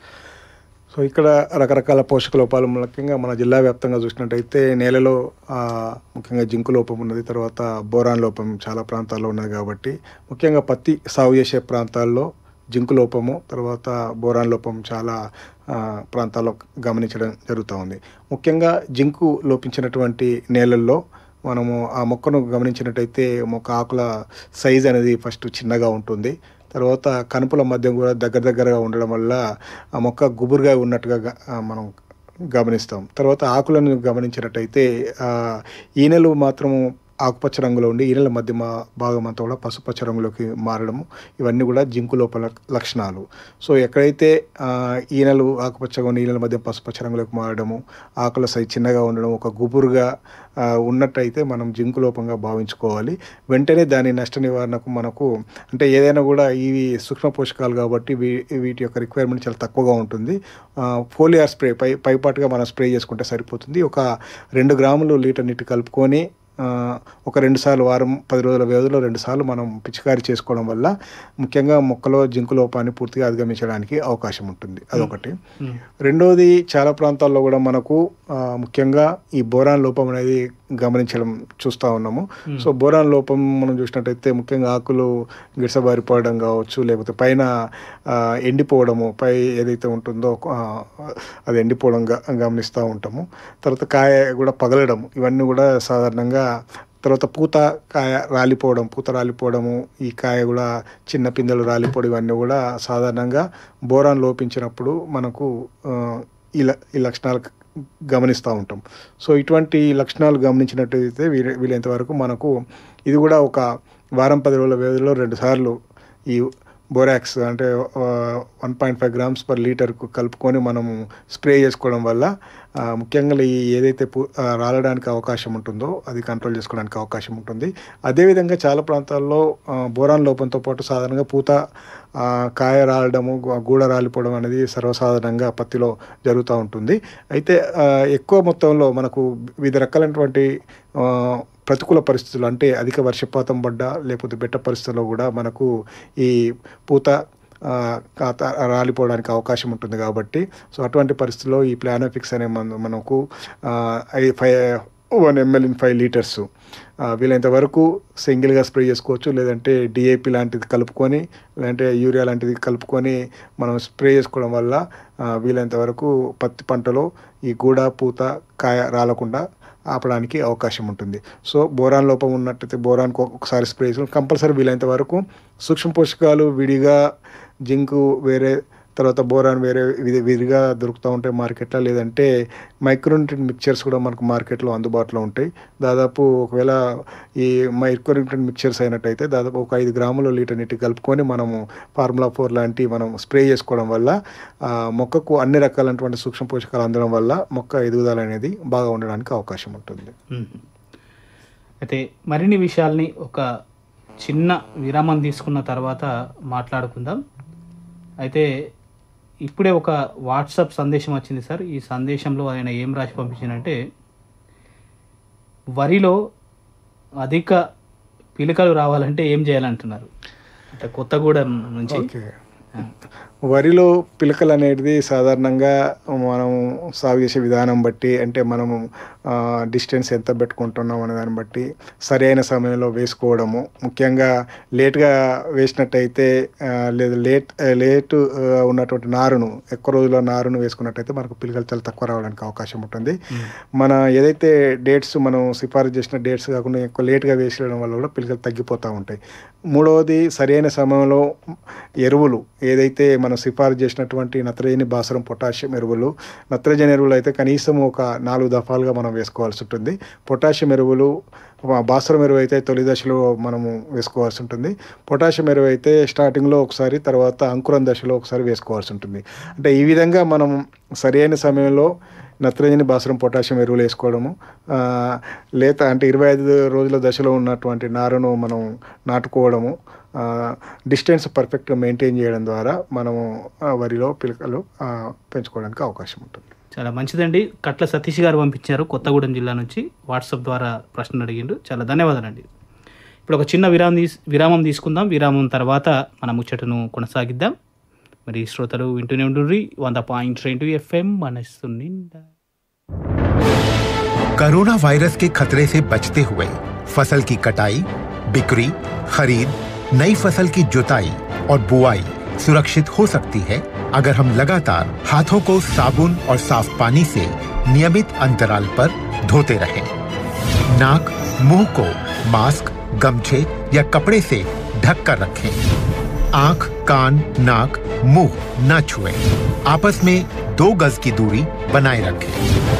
[SPEAKER 9] సో ఇక్కడ రకరకాల పోషక లోపాలు ముఖ్యంగా మన జిల్లా వ్యాప్తంగా చూసినట్టయితే నేలలో ఆ, ముఖ్యంగా జింకు లోపం ఉన్నది తర్వాత బోరాన్ లోపం చాలా ప్రాంతాల్లో ఉన్నది కాబట్టి ముఖ్యంగా పత్తి సాగు చేసే ప్రాంతాల్లో జింకు లోపము తర్వాత బోరాన్ లోపం చాలా ఆ, ప్రాంతాల్లో గమనించడం జరుగుతూ ఉంది ముఖ్యంగా జింకు లోపించినటువంటి నేలల్లో మనము ఆ మొక్కను గమనించినట్టయితే మొక్క ఆకుల సైజ్ అనేది ఫస్ట్ చిన్నగా ఉంటుంది తర్వాత కనుపుల మధ్య కూడా దగ్గర దగ్గరగా ఉండడం వల్ల ఆ మొక్క గుబురుగా ఉన్నట్టుగా గ- ఆ మనం గమనిస్తాం తర్వాత ఆకులను గమనించినట్టయితే ఆ, ఈనెలు మాత్రము ఆకుపచ్చ రంగులో ఉండి ఈనెల మధ్య మా భాగం అంతా కూడా పసుపచ్చ రంగులోకి మారడము ఇవన్నీ కూడా జింకు లోపల లక్షణాలు సో ఎక్కడైతే ఆ, ఈనెలు ఆకుపచ్చగా ఉండి ఈనెల మధ్య పసుపచ్చ రంగులోకి మారడము ఆకుల సైజ్ చిన్నగా ఉండడం ఒక గుబురుగా ఆ, ఉన్నట్టయితే మనం జింకు లోపంగా భావించుకోవాలి వెంటనే దాని నష్ట నివారణకు మనకు అంటే ఏదైనా కూడా ఇవి సూక్ష్మ పోషకాలు కాబట్టి వీ- వీటి యొక్క రిక్వైర్మెంట్ చాలా తక్కువగా ఉంటుంది ఆ, ఫోలియార్ స్ప్రే పై పైపాటుగా మనం స్ప్రే చేసుకుంటే సరిపోతుంది ఒక రెండు గ్రాములు లీటర్ నీటి కలుపుకొని ఆ, ఒక రెండు సార్లు వారం పది రోజుల వ్యవధిలో రెండు సార్లు మనం పిచికారీ చేసుకోవడం వల్ల ముఖ్యంగా మొక్కలో జింకు లోపాన్ని పూర్తిగా అధిగమించడానికి అవకాశం ఉంటుంది అదొకటి రెండోది చాలా ప్రాంతాల్లో కూడా మనకు ఆ, ముఖ్యంగా ఈ బోరాన్ లోపం అనేది గమనించడం చూస్తూ ఉన్నాము సో బోరాన్ లోపం మనం చూసినట్టయితే ముఖ్యంగా ఆకులు గిడసబారిపోవడం కావచ్చు లేకపోతే పైన ఆ, ఎండిపోవడము పై ఏదైతే ఉంటుందో ఆ, అది ఎండిపోవడం గ- గమనిస్తూ ఉంటాము తర్వాత కాయ కూడా పగలడం ఇవన్నీ కూడా సాధారణంగా తర్వాత పూత కాయ రాలిపోవడం పూత రాలిపోవడము ఈ కాయ కూడా చిన్న పిందెలు రాలిపోవడం ఇవన్నీ కూడా సాధారణంగా బోరాన్ లోపించినప్పుడు మనకు ఆ, ఈ ల- ఈ లక్షణాలు గమనిస్తూ ఉంటాం సో ఇటువంటి లక్షణాలు గమనించినట్టయితే వీలు వీలైనంత వరకు మనకు ఇది కూడా ఒక వారం పది రోజుల వ్యవధిలో రెండు సార్లు ఈ బోరాక్స్ అంటే one point five grams per లీటర్కు కలుపుకొని మనము స్ప్రే చేసుకోవడం వల్ల ఆ, ముఖ్యంగా ఈ ఏదైతే పు- ఆ, రాలడానికి అవకాశం ఉంటుందో అది కంట్రోల్ చేసుకోవడానికి అవకాశం ఉంటుంది అదేవిధంగా చాలా ప్రాంతాల్లో ఆ, బోరాన్ లోపంతో పాటు సాధారణంగా పూత ఆ, కాయ రాలడము గు- గూడ రాలిపోవడం అనేది సర్వసాధారణంగా పత్తిలో జరుగుతూ ఉంటుంది అయితే ఆ, ఎక్కువ మొత్తంలో మనకు వివిధ రకాలైనటువంటి ఆ, ప్రతికూల పరిస్థితులు అంటే అధిక వర్షపాతం పడ్డ లేకపోతే బెట్ట పరిస్థితుల్లో కూడా మనకు ఈ పూత ఆ, కాత- రాలిపోవడానికి అవకాశం ఉంటుంది కాబట్టి సో అటువంటి పరిస్థితుల్లో ఈ ప్లానోఫిక్స్ అనే మందు మనకు ఆ, ఐ- five one ML in five litres వీలైనంత వరకు సింగిల్గా స్ప్రే చేసుకోవచ్చు లేదంటే డిఏపి లాంటిది కలుపుకొని లేదంటే యూరియా లాంటిది కలుపుకొని మనం స్ప్రే చేసుకోవడం వల్ల ఆ, వీలైనంత వరకు పత్తి పంటలో ఈ గూడ పూత కాయ రాలకుండా ఆపడానికి అవకాశం ఉంటుంది సో బోరాన్ లోపం ఉన్నట్టయితే బోరాన్కి ఒకసారి స్ప్రే చేసుకుని కంపల్సరీ వీలైనంత వరకు సూక్ష్మ పోషకాలు విడిగా జింకు వేరే తర్వాత బోరాన్ వేరే విధి విధిగా దొరుకుతూ ఉంటాయి మార్కెట్లో లేదంటే మైక్రోన్యూట్రిన్ మిక్చర్స్ కూడా మనకు మార్కెట్లో అందుబాటులో ఉంటాయి దాదాపు ఒకవేళ ఈ మైక్రోన్యూట్రిన్ మిక్చర్స్ అయినట్టయితే దాదాపు ఒక ఐదు గ్రాముల లీటర్ నీటి కలుపుకొని మనము ఫార్ములా ఫోర్ లాంటి మనం స్ప్రే చేసుకోవడం వల్ల ఆ, మొక్కకు అన్ని రకాలైనటువంటి సూక్ష్మ పోషకాలు అందడం వల్ల మొక్క ఎదుగుదల అనేది బాగా ఉండడానికి అవకాశం ఉంటుంది
[SPEAKER 1] మ్మ్. అయితే మరిన్ని విషయాల్ని ఒక చిన్న విరామం తీసుకున్న తర్వాత మాట్లాడుకుందాం అయితే ఇప్పుడే ఒక వాట్సాప్ సందేశం వచ్చింది సార్ ఈ సందేశంలో ఆయన ఏం రాసి పంపించిందంటే వరిలో అధిక పిలకలు రావాలంటే ఏం చేయాలంటున్నారు అంటే కొత్తగూడెం నుంచి
[SPEAKER 9] ఓకే వరిలో పిలకలు అనేది సాధారణంగా మనం సాగు చేసే విధానం బట్టి అంటే మనము డిస్టెన్స్ ఎంత పెట్టుకుంటున్నాం అనే దాన్ని బట్టి సరైన సమయంలో వేసుకోవడము ముఖ్యంగా లేట్గా వేసినట్టయితే ఆ, లేదా లేట్ లేట్ ఆ, ఉన్నటువంటి నారును ఎక్కువ రోజుల నారును వేసుకున్నట్టయితే మనకు పిలకలు చాలా తక్కువ రావడానికి అవకాశం ఉంటుంది మన ఏదైతే డేట్స్ మనం సిఫారసు చేసిన డేట్స్ కాకుండా ఎక్కువ లేట్గా వేసేయడం వల్ల కూడా పిలకలు తగ్గిపోతూ ఉంటాయి మూడవది సరైన సమయంలో ఎరువులు ఏదైతే మనం సిఫారసు చేసినటువంటి నత్రజని భాస్వరం పొటాషియం ఎరువులు నత్రజని ఎరువులు అయితే కనీసం ఒక నాలుగు దఫాలుగా మనం వేసుకోవాల్సి ఉంటుంది పొటాషియం ఎరువులు భాస్వరం ఎరువు అయితే తొలి దశలో మనము వేసుకోవాల్సి ఉంటుంది పొటాషియం ఎరువు అయితే స్టార్టింగ్లో ఒకసారి తర్వాత అంకురం దశలో ఒకసారి వేసుకోవాల్సి ఉంటుంది అంటే ఈ విధంగా మనం సరైన సమయంలో నత్రజని భాస్వరం పొటాషియం ఎరువులు వేసుకోవడము ఆ, లేత అంటే ఇరవై ఐదు రోజుల దశలో ఉన్నటువంటి నారును మనం నాటుకోవడము ఆ, డిస్టెన్స్ పర్ఫెక్ట్గా మెయింటైన్ చేయడం ద్వారా మనము ఆ, వరిలో పిలకలు ఆ, పెంచుకోవడానికి అవకాశం ఉంటుంది
[SPEAKER 1] చాలా మంచిదండి కట్ల సతీష్ గారు పంపించారు కొత్తగూడెం జిల్లా నుంచి వాట్సాప్ ద్వారా ప్రశ్న అడిగిండ్రు చాలా ధన్యవాదాలండి ఇప్పుడు ఒక చిన్న విరామం తీస్ విరామం తీసుకుందాం విరామం తర్వాత మన ముచ్చటను కొనసాగిద్దాం మరి శ్రోతలు వింటూనే ఉండుర్రి వంద పాయింట్ రెండు ఎఫ్ఎం మనస్సు నిండా
[SPEAKER 10] कोरोना वायरस के खतरे से बचते हुए फसल की कटाई बिक्री खरीद नई फसल की जुताई और बुआई सुरक्षित हो सकती है अगर हम लगातार हाथों को साबुन और साफ पानी से नियमित अंतराल पर धोते रहें। नाक मुंह को मास्क गमछे या कपड़े से ढक कर रखें आंख कान नाक मुंह न छुएं। आपस में दो गज की दूरी बनाए रखें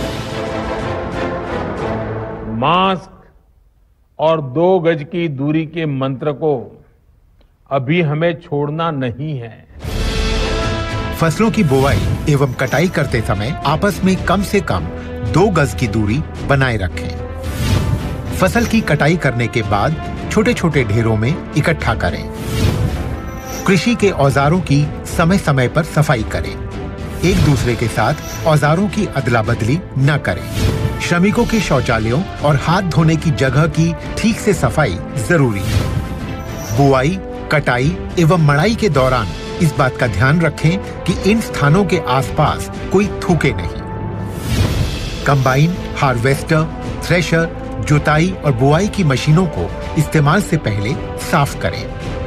[SPEAKER 3] मास्क और दो गज की दूरी के मंत्र को अभी हमें छोड़ना नहीं है
[SPEAKER 10] फसलों की बुवाई एवं कटाई करते समय आपस में कम से कम दो गज की दूरी बनाए रखें फसल की कटाई करने के बाद छोटे छोटे ढेरों में इकट्ठा करें कृषि के औजारों की समय समय पर सफाई करें एक दूसरे के साथ औजारों की अदला बदली न करें श्रमिकों के शौचालयों और हाथ धोने की जगह की ठीक से सफाई जरूरी है बुआई कटाई एवं मड़ाई के दौरान इस बात का ध्यान रखें कि इन स्थानों के आसपास कोई थूके नहीं कंबाइन हार्वेस्टर थ्रेशर जुताई और बुआई की मशीनों को इस्तेमाल से पहले साफ करें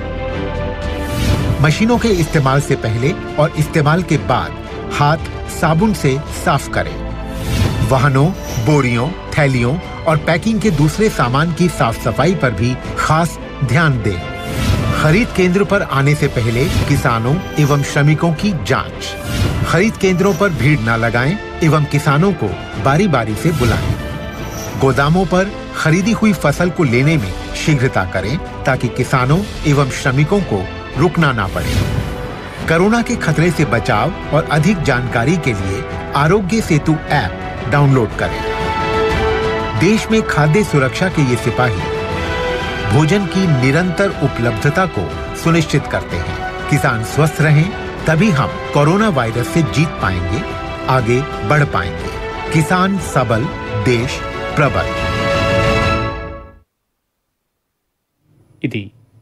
[SPEAKER 10] मशीनों के इस्तेमाल से पहले और इस्तेमाल के बाद हाथ साबुन से साफ करें वाहनों बोरियों थैलियों और पैकिंग के दूसरे सामान की साफ सफाई पर भी खास ध्यान दें खरीद केंद्र पर आने से पहले किसानों एवं श्रमिकों की जांच खरीद केंद्रों पर भीड़ न लगाएं एवं किसानों को बारी बारी से बुलाएं गोदामों पर खरीदी हुई फसल को लेने में शीघ्रता करें ताकि किसानों एवं श्रमिकों को रुकना ना पड़े कोरोना के खतरे से बचाव और अधिक जानकारी के लिए आरोग्य सेतु ऐप डाउनलोड करें देश में खाद्य सुरक्षा के ये सिपाही भोजन की निरंतर उपलब्धता को सुनिश्चित करते हैं किसान स्वस्थ रहें तभी हम कोरोना वायरस से जीत पाएंगे आगे बढ़ पाएंगे किसान सबल देश प्रबल
[SPEAKER 1] ఇది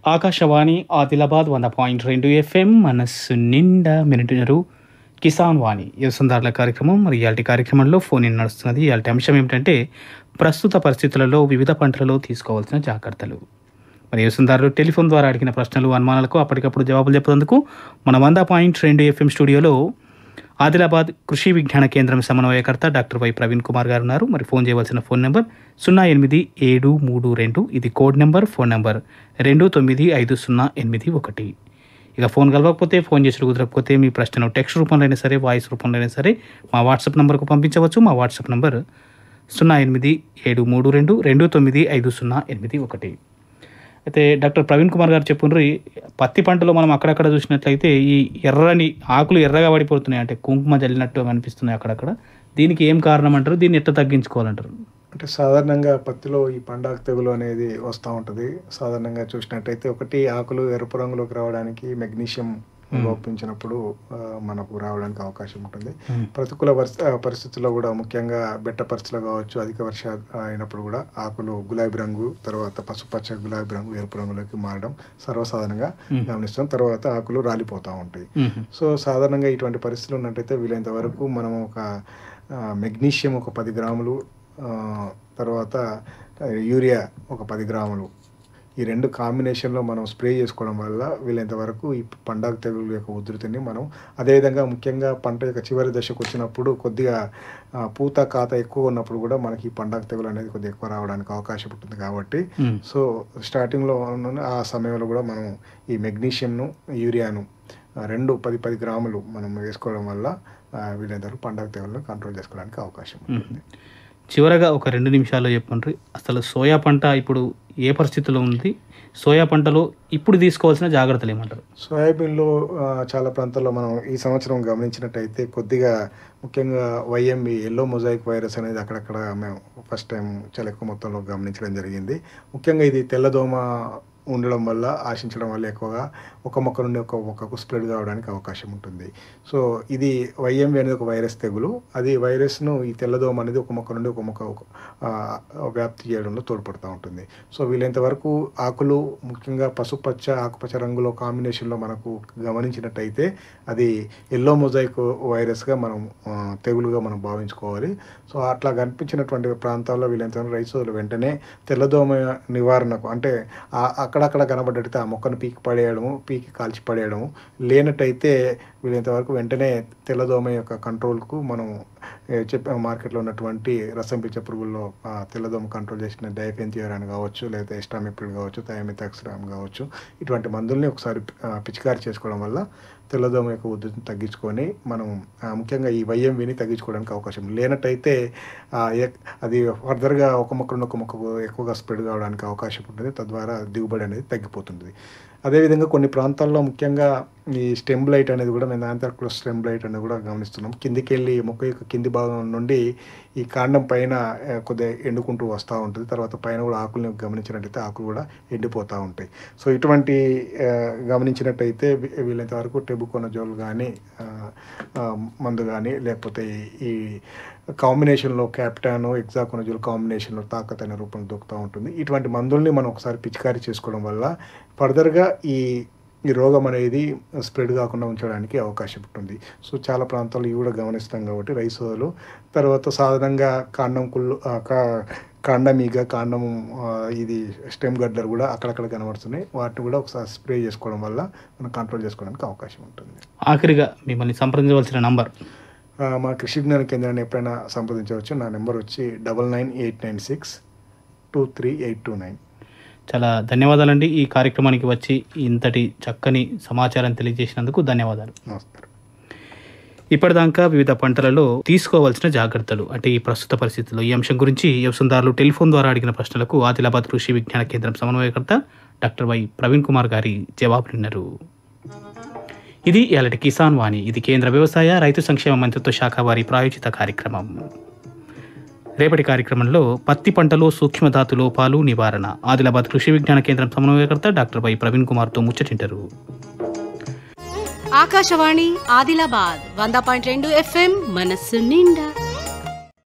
[SPEAKER 1] ఆకాశవాణి ఆదిలాబాద్ వంద పాయింట్ రెండు ఎఫ్ఎం మనస్సు నిండా మినిటున్నారు కిసాన్ వాణి వ్యవసాయదారుల కార్యక్రమం మరి ఇయాల్టి కార్యక్రమంలో ఫోన్ ఇన్ నడుస్తున్నది ఇయాల్టి అంశం ఏమిటంటే ప్రస్తుత పరిస్థితులలో వివిధ పంటలలో తీసుకోవాల్సిన జాగ్రత్తలు మరి వ్యవసాయదారులు టెలిఫోన్ ద్వారా అడిగిన ప్రశ్నలు అనుమానాలకు అప్పటికప్పుడు జవాబులు చెప్పేందుకు మన వంద పాయింట్ రెండు ఎఫ్ఎం స్టూడియోలో ఆదిలాబాద్ కృషి విజ్ఞాన కేంద్రం సమన్వయకర్త డాక్టర్ వై ప్రవీణ్ కుమార్ గారు ఉన్నారు మరి ఫోన్ చేయవలసిన ఫోన్ నెంబర్ సున్నా ఎనిమిది ఏడు మూడు రెండు ఇది కోడ్ నెంబర్ ఫోన్ నెంబర్ రెండు తొమ్మిది ఐదు సున్నా ఎనిమిది ఒకటి ఇక ఫోన్ కలవకపోతే ఫోన్ చేసి కుదరకపోతే మీ ప్రశ్నను టెక్స్ట్ రూపంలో అయినా సరే వాయిస్ రూపంలో అయినా సరే మా వాట్సాప్ నెంబర్కు పంపించవచ్చు మా వాట్సాప్ నెంబర్ సున్నా ఎనిమిది ఏడు మూడు రెండు రెండు తొమ్మిది ఐదు సున్నా ఎనిమిది ఒకటి అయితే డాక్టర్ ప్రవీణ్ కుమార్ గారు చెప్పుండ్రు ఈ పత్తి పంటలో మనం అక్కడక్కడ చూసినట్లయితే ఈ ఎర్రని ఆకులు ఎర్రగా పడిపోతున్నాయి అంటే కుంకుమ జల్లినట్టు అనిపిస్తున్నాయి అక్కడక్కడ దీనికి ఏం కారణం అంటారు దీన్ని ఎట్లా తగ్గించుకోవాలంటారు
[SPEAKER 9] అంటే సాధారణంగా పత్తిలో ఈ పండాకు తెగులు అనేది వస్తూ ఉంటుంది సాధారణంగా చూసినట్టయితే ఒకటి ఆకులు ఎరుపు రంగులోకి రావడానికి మెగ్నీషియం లోపించినప్పుడు ఆ, మనకు రావడానికి అవకాశం ఉంటుంది ప్రతికూల పరిస్థి- ఆ, పరిస్థితుల్లో కూడా ముఖ్యంగా బెట్ట పరిస్థితులు కావచ్చు అధిక వర్ష అయినప్పుడు కూడా ఆకులు గులాబీ రంగు తర్వాత పసుపచ్చ గులాబీ రంగు ఎరుపు రంగులోకి మారడం సర్వసాధారణంగా గమనిస్తాం తర్వాత ఆకులు రాలిపోతూ ఉంటాయి సో సాధారణంగా ఇటువంటి పరిస్థితులు ఉన్నట్టయితే వీలైనంత వరకు మనం ఒక ఆ, మెగ్నీషియం ఒక పది గ్రాములు ఆ, తర్వాత ఆ, యూరియా ఒక పది గ్రాములు ఈ రెండు కాంబినేషన్లో మనం స్ప్రే చేసుకోవడం వల్ల వీలైనంత వరకు ఈ పండగ తెగులు యొక్క ఉధృతిని మనం అదేవిధంగా ముఖ్యంగా పంట యొక్క చివరి దశకు వచ్చినప్పుడు కొద్దిగా ఆ, పూత కాత ఎక్కువ ఉన్నప్పుడు కూడా మనకి ఈ పండగ తెగులు అనేది కొద్దిగా ఎక్కువ రావడానికి అవకాశం ఉంటుంది కాబట్టి
[SPEAKER 1] మ్మ్.
[SPEAKER 9] సో స్టార్టింగ్లో ఉన్న ఆ సమయంలో కూడా మనం ఈ మెగ్నీషియంను యూరియాను ఆ, రెండు పది పది గ్రాములు మనం వేసుకోవడం వల్ల ఆ, వీలైనంత వరకు పండగ తెగులను కంట్రోల్ చేసుకోవడానికి అవకాశం ఉంటుంది
[SPEAKER 1] చివరగా ఒక రెండు నిమిషాల్లో చెప్పండి అసలు సోయా పంట ఇప్పుడు ఏ పరిస్థితిలో ఉంది సోయా పంటలో ఇప్పుడు తీసుకోవాల్సిన జాగ్రత్తలు ఏమంటారు
[SPEAKER 9] సోయాబీన్లో ఆ, చాలా ప్రాంతాల్లో మనం ఈ సంవత్సరం గమనించినట్టయితే కొద్దిగా ముఖ్యంగా వైఎంఈ ఎల్లో మొజాయిక్ వైరస్ అనేది అక్కడక్కడ మేము ఫస్ట్ టైం చాలా ఎక్కువ మొత్తంలో గమనించడం జరిగింది ముఖ్యంగా ఇది తెల్లదోమ ఉండడం వల్ల ఆశించడం వల్ల ఎక్కువగా ఒక మొక్క నుండి ఒక మొక్కకు స్ప్రెడ్ కావడానికి అవకాశం ఉంటుంది సో ఇది వైఎంవి అనేది ఒక వైరస్ తెగులు అది వైరస్ను ఈ తెల్లదోమ అనేది ఒక మొక్క నుండి ఒక మొక్క ఒక- ఆ, వ్యాప్తి చేయడంలో తోడ్పడుతూ ఉంటుంది సో వీలైనంత వరకు ఆకులు ముఖ్యంగా పసుపచ్చ ఆకుపచ్చ రంగులో కాంబినేషన్లో మనకు గమనించినట్టయితే అది ఎల్లో మొజాయిక్ వైరస్గా మనం ఆ, తెగులుగా మనం భావించుకోవాలి సో అట్లా కనిపించినటువంటి ప్రాంతాల్లో వీలైనంత వరకు రైతులు వెంటనే తెల్లదోమ నివారణకు అంటే ఆ- అక్కడక్కడ కనబడ్డట్టయితే ఆ మొక్కను పీకి పడేయడము పీకి కాల్చి పడేయడము లేనట్టయితే వీలైనంత వరకు వెంటనే తెల్లదోమ యొక్క కంట్రోల్కు మనం ఏ, చెప్పే మార్కెట్లో ఉన్నటువంటి రసం పిచ్చ పురుగుల్లో ఆ, తెల్లదోమ కంట్రోల్ చేసిన డైఫెన్థియోరాన్ కావచ్చు లేదా ఎస్టామిప్రిడ్ కావచ్చు థయామిథాక్సిరామ్ కావచ్చు ఇటువంటి మందుల్ని ఒకసారి ఆ, పిచికారి చేసుకోవడం వల్ల తెల్లదోమ యొక్క ఉధృతిని తగ్గించుకొని మనం ఆ, ముఖ్యంగా ఈ వైఎంవిని తగ్గించుకోవడానికి అవకాశం ఉంది. లేనట్టయితే ఆ, ఎక్- అది ఫర్దర్గా ఒక మొక్క నుండి ఒక మొక్కకు ఎక్కువగా స్ప్రెడ్ కావడానికి అవకాశం ఉంటుంది తద్వారా దిగుబడి అనేది తగ్గిపోతుంది అదేవిధంగా కొన్ని ప్రాంతాల్లో ముఖ్యంగా ఈ స్టెమ్ లైట్ అనేది కూడా మేము దాని స్టెమ్ లైట్ అనేది కూడా గమనిస్తున్నాం కిందికి వెళ్ళి మొక్క యొక్క కింది భాగం నుండి ఈ కాండం పైన ఆ, కొద్దిగా ఎండుకుంటూ వస్తూ ఉంటుంది తర్వాత పైన కూడా ఆకుల్ని గమనించినట్టయితే ఆకులు కూడా ఎండిపోతూ ఉంటాయి సో ఇటువంటి ఆ, గమనించినట్టయితే వీ- వీలైనంత వరకు టెబుకొనజోల్ కానీ మందు కానీ లేకపోతే ఈ- ఈ కాంబినేషన్లో క్యాప్టాన్ ఎగ్జాకొనజోల్ కాంబినేషన్లో తాకత్ అనే రూపంలో దొరుకుతూ ఉంటుంది ఇటువంటి మందుల్ని మనం ఒకసారి పిచికారీ చేసుకోవడం వల్ల ఫర్దర్గా ఈ ఈ రోగం అనేది స్ప్రెడ్ కాకుండా ఉంచడానికి అవకాశం ఉంటుంది సో చాలా ప్రాంతాల్లో ఇవి కూడా గమనిస్తాం కాబట్టి రైస్ సోదలు తర్వాత సాధారణంగా కాండం కుళ్ళు ఆ, కా- కాండమీగ కాండం ఆ, ఇది స్టెమ్ గడ్డలు కూడా అక్కడక్కడ కనబడుతున్నాయి వాటిని కూడా ఒకసారి స్ప్రే చేసుకోవడం వల్ల మనం కంట్రోల్ చేసుకోవడానికి అవకాశం ఉంటుంది
[SPEAKER 1] ఆఖరిగా మిమ్మల్ని సంప్రదించవలసిన నంబర్
[SPEAKER 9] ఆ, మా కృషి విజ్ఞాన కేంద్రాన్ని ఎప్పుడైనా సంప్రదించవచ్చు నా నెంబర్ వచ్చి double nine eight nine six two three eight two nine
[SPEAKER 1] చాలా ధన్యవాదాలండి ఈ కార్యక్రమానికి వచ్చి ఇంతటి చక్కని సమాచారం తెలియజేసినందుకు ధన్యవాదాలు
[SPEAKER 9] నమస్కారం
[SPEAKER 1] ఇప్పటిదాకా వివిధ పంటలలో తీసుకోవాల్సిన జాగ్రత్తలు అంటే ఈ ప్రస్తుత పరిస్థితుల్లో ఈ అంశం గురించి వ్యవసాయదారులు టెలిఫోన్ ద్వారా అడిగిన ప్రశ్నలకు ఆదిలాబాద్ కృషి విజ్ఞాన కేంద్రం సమన్వయకర్త డాక్టర్ వై ప్రవీణ్ కుమార్ గారి జవాబులున్నారు ఇది ఇలాంటి కిసాన్ వాణి ఇది కేంద్ర వ్యవసాయ రైతు సంక్షేమ మంత్రిత్వ శాఖ వారి ప్రాయోజిత కార్యక్రమం రేపటి కార్యక్రమంలో పత్తి పంటలో సూక్ష్మధాతు లోపాలు నివారణ ఆదిలాబాద్ కృషి విజ్ఞాన కేంద్రం సమన్వయకర్త డాక్టర్ వై ప్రవీణ్ కుమార్తో ముచ్చటింటారు
[SPEAKER 11] ఆకాశవాణి ఆదిలాబాద్ వంద పాయింట్ రెండు ఎఫ్ఎం మనస్సు నిండా